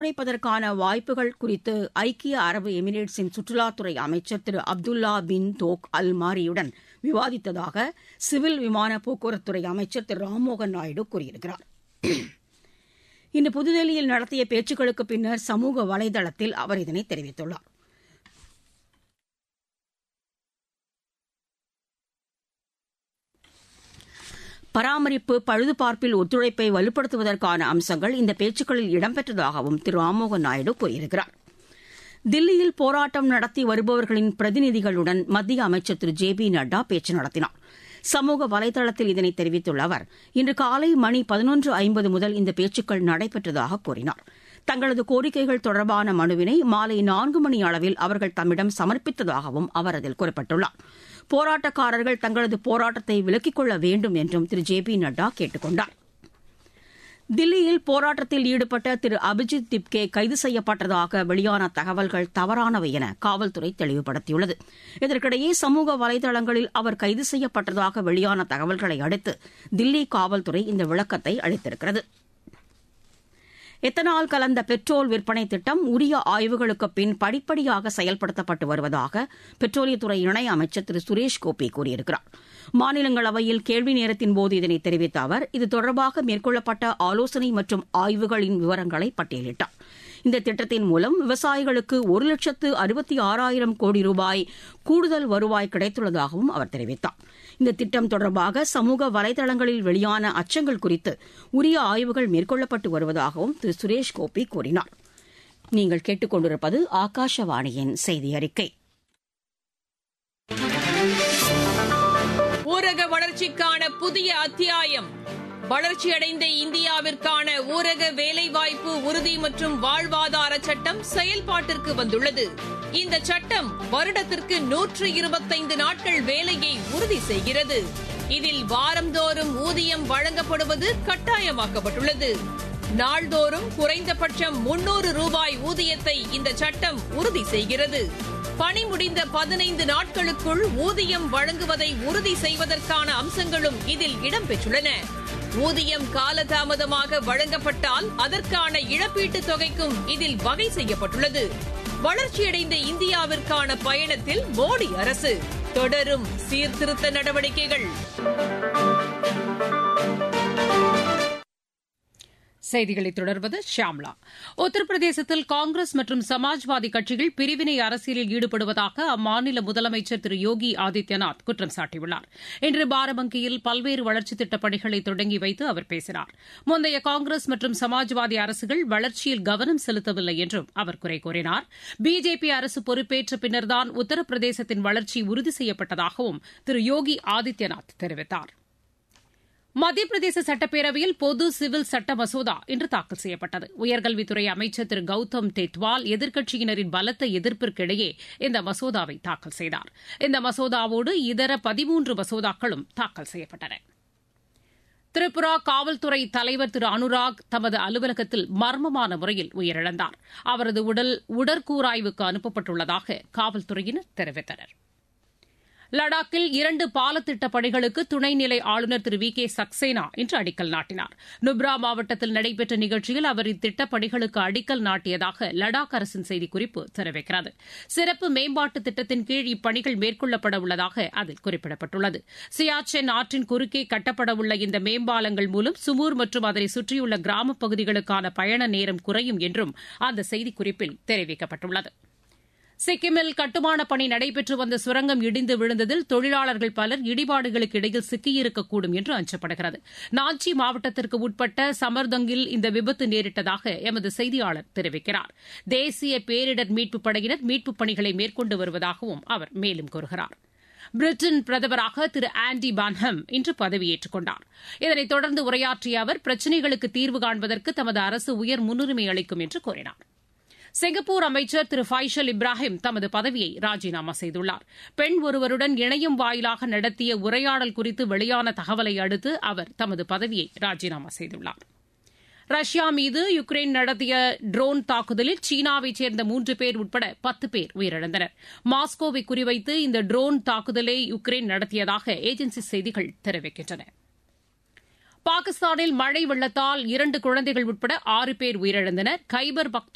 ஒத்துழைப்பதற்கான வாய்ப்புகள் குறித்து ஐக்கிய அரபு எமிரேட்ஸின் சுற்றுலாத்துறை அமைச்சர் திரு அப்துல்லா பின் தோக் அல் மாரியுடன் விவாதித்ததாக சிவில் விமான போக்குவரத்துறை அமைச்சர் திரு ராம்மோகன் நாயுடு கூறியிருக்கிறார் இன்று புதுதில்லியில் நடத்திய பேச்சுக்களுக்கு பின்னர் சமூக வலைதளத்தில் அவர் இதனை தெரிவித்துள்ளார் பராமரிப்பு பழுதுபார்ப்பில் ஒத்துழைப்பை வலுப்படுத்துவதற்கான அம்சங்கள் இந்த பேச்சுக்களில் இடம்பெற்றதாகவும் திரு ராம்மோகன் நாயுடு கூறியிருக்கிறார் தில்லியில் போராட்டம் நடத்தி வருபவர்களின் பிரதிநிதிகளுடன் மத்திய அமைச்சர் திரு ஜே பி நட்டா பேச்சு நடத்தினார் சமூக வலைதளத்தில் இதனை தெரிவித்துள்ள அவர் இன்று காலை மணி பதினொன்று ஐம்பது முதல் இந்த பேச்சுக்கள் நடைபெற்றதாக கூறினார் தங்களது கோரிக்கைகள் தொடர்பான மனுவினை மாலை நான்கு மணி அளவில் அவர்கள் தம்மிடம் சமர்ப்பித்ததாகவும் அவர் அதில் குறிப்பிட்டுள்ளார் போராட்டக்காரர்கள் தங்களது போராட்டத்தை விலக்கிக் கொள்ள வேண்டும் என்றும் திரு ஜே பி நட்டா கேட்டுக் கொண்டார் தில்லியில் போராட்டத்தில் ஈடுபட்ட திரு அபிஜித் திப்கே கைது செய்யப்பட்டதாக வெளியான தகவல்கள் தவறானவை என காவல்துறை தெளிவுபடுத்தியுள்ளது இதற்கிடையே சமூக வலைதளங்களில் அவர் கைது செய்யப்பட்டதாக வெளியான தகவல்களை அடுத்து தில்லி காவல்துறை இந்த விளக்கத்தை அளித்திருக்கிறது எத்தனால் கலந்த பெட்ரோல் விற்பனை திட்டம் உரிய ஆய்வுகளுக்கு பின் படிப்படியாக செயல்படுத்தப்பட்டு வருவதாக பெட்ரோலியத்துறை இணை அமைச்சர் திரு சுரேஷ் கோபி கூறியிருக்கிறார் மாநிலங்களவையில் கேள்வி நேரத்தின்போது இதனை தெரிவித்த அவர் இது தொடர்பாக மேற்கொள்ளப்பட்ட ஆலோசனை மற்றும் ஆய்வுகளின் விவரங்களை பட்டியலிட்டார் இந்த திட்டத்தின் மூலம் விவசாயிகளுக்கு ஒரு லட்சத்து அறுபத்தி ஆறாயிரம் கோடி ரூபாய் கூடுதல் வருவாய் கிடைத்துள்ளதாகவும் அவர் தெரிவித்தார் இந்த திட்டம் தொடர்பாக சமூக வலைதளங்களில் வெளியான அச்சங்கள் குறித்து உரிய ஆய்வுகள் மேற்கொள்ளப்பட்டு வருவதாகவும் திரு சுரேஷ் கோபி கூறினார் நீங்கள் கேட்டுக்கொண்டிருப்பது ஆகாஷவாணியின் செய்தி அறிக்கை ஊரக வளர்ச்சிக்கான புதிய அத்தியாயம் வளர்ச்சியடைந்த இந்தியாவிற்கான ஊரக வேலைவாய்ப்பு உறுதி மற்றும் வாழ்வாதார சட்டம் செயல்பாட்டிற்கு வந்துள்ளது இந்த சட்டம் வருடத்திற்கு நூற்று இருபத்தைந்து நாட்கள் வேலையை உறுதி செய்கிறது இதில் வாரந்தோறும் ஊதியம் வழங்கப்படுவது கட்டாயமாக்கப்பட்டுள்ளது நாள்தோறும் குறைந்தபட்சம் முன்னூறு ரூபாய் ஊதியத்தை இந்த சட்டம் உறுதி செய்கிறது பணி முடிந்த பதினைந்து நாட்களுக்குள் ஊதியம் வழங்குவதை உறுதி செய்வதற்கான அம்சங்களும் இதில் இடம்பெற்றுள்ளன ஊதியம் காலதாமதமாக வழங்கப்பட்டால் அதற்கான இழப்பீட்டுத் தொகைக்கும் இதில் வகை செய்யப்பட்டுள்ளது வளர்ச்சியடைந்த இந்தியாவிற்கான பயணத்தில் மோடி அரசு தொடரும் சீர்திருத்த நடவடிக்கைகள் செய்திகளை தொடர்வது ஷியாம்லா உத்தரப்பிரதேசத்தில் காங்கிரஸ் மற்றும் சமாஜ்வாதி கட்சிகள் பிரிவினை அரசியலில் ஈடுபடுவதாக அம்மாநில முதலமைச்சர் திரு யோகி ஆதித்யநாத் குற்றம் சாட்டியுள்ளார் இன்று பாரபங்கியில் பல்வேறு வளர்ச்சித் திட்டப் பணிகளை தொடங்கி வைத்து அவர் பேசினார் முந்தைய காங்கிரஸ் மற்றும் சமாஜ்வாதி அரசுகள் வளர்ச்சியில் கவனம் செலுத்தவில்லை என்றும் அவர் குறை கூறினார் பிஜேபி அரசு பொறுப்பேற்ற பின்னர்தான் உத்தரப்பிரதேசத்தின் வளர்ச்சி உறுதி செய்யப்பட்டதாகவும் திரு யோகி ஆதித்யநாத் தெரிவித்தாா் மத்திய பிரதேச சட்டப்பேரவையில் பொது சிவில் சட்ட மசோதா இன்று தாக்கல் செய்யப்பட்டது உயர்கல்வித்துறை அமைச்சர் திரு கௌதம் டெட்வால் எதிர்க்கட்சியினரின் பலத்த எதிர்ப்பிற்கிடையே இந்த மசோதாவை தாக்கல் செய்தார் இந்த மசோதாவோடு இதர பதிமூன்று மசோதாக்களும் தாக்கல் செய்யப்பட்டன திரிபுரா காவல்துறை தலைவர் திரு அனுராக் தமது அலுவலகத்தில் மர்மமான முறையில் உயிரிழந்தார் அவரது உடல் உடற்கூராய்வுக்கு அனுப்பப்பட்டுள்ளதாக காவல்துறையினர் தெரிவித்தனா் லடாக்கில் இரண்டு பாலத்திட்ட பணிகளுக்கு துணைநிலை ஆளுநர் திரு வி கே சக்சேனா இன்று அடிக்கல் நாட்டினார் நுப்ரா மாவட்டத்தில் நடைபெற்ற நிகழ்ச்சியில் அவர் இத்திட்டப் பணிகளுக்கு அடிக்கல் நாட்டியதாக லடாக் அரசின் செய்திக்குறிப்பு தெரிவிக்கிறது சிறப்பு மேம்பாட்டு திட்டத்தின் கீழ் இப்பணிகள் மேற்கொள்ளப்பட உள்ளதாக அதில் குறிப்பிடப்பட்டுள்ளது சியாச்சென் ஆற்றின் குறுக்கே கட்டப்படவுள்ள இந்த மேம்பாலங்கள் மூலம் சுமூர் மற்றும் அதனை சுற்றியுள்ள கிராமப் பகுதிகளுக்கான பயண நேரம் குறையும் என்றும் அந்த செய்திக்குறிப்பில் தெரிவிக்கப்பட்டுள்ளது சிக்கிமில் கட்டுமானப் பணி நடைபெற்று வந்த சுரங்கம் இடிந்து விழுந்ததில் தொழிலாளர்கள் பலர் இடிபாடுகளுக்கு இடையில் சிக்கியிருக்கக்கூடும் என்று அஞ்சப்படுகிறது நாஞ்சி மாவட்டத்திற்கு உட்பட்ட சமர்தங்கில் இந்த விபத்து நேரிட்டதாக எமது செய்தியாளர் தெரிவிக்கிறார் தேசிய பேரிடர் மீட்புப் படையினர் மீட்புப் பணிகளை மேற்கொண்டு வருவதாகவும் அவர் மேலும் கூறுகிறார் பிரிட்டன் பிரதமராக திரு ஆண்டி பான்ஹம் இன்று பதவியேற்றுக் கொண்டார் இதனைத் தொடர்ந்து உரையாற்றிய அவர் பிரச்சினைகளுக்கு தீர்வு காண்பதற்கு தமது அரசு உயர் முன்னுரிமை அளிக்கும் என்று கூறினார் சிங்கப்பூர் அமைச்சர் திரு ஃபைஷல் இப்ராஹிம் தமது பதவியை ராஜினாமா செய்துள்ளார் பெண் ஒருவருடன் இணையம் வாயிலாக நடத்திய உரையாடல் குறித்து வெளியான தகவலை அடுத்து அவர் தமது பதவியை ராஜினாமா செய்துள்ளார் ரஷ்யா மீது யுக்ரைன் நடத்திய ட்ரோன் தாக்குதலில் சீனாவைச் சேர்ந்த மூன்று பேர் உட்பட பத்து பேர் உயிரிழந்தனர் மாஸ்கோவை குறிவைத்து இந்த ட்ரோன் தாக்குதலை யுக்ரைன் நடத்தியதாக ஏஜென்சி செய்திகள் தெரிவிக்கின்றன பாகிஸ்தானில் மழை வெள்ளத்தால் இரண்டு குழந்தைகள் உட்பட ஆறு பேர் உயிரிழந்தனர் கைபர் பக்து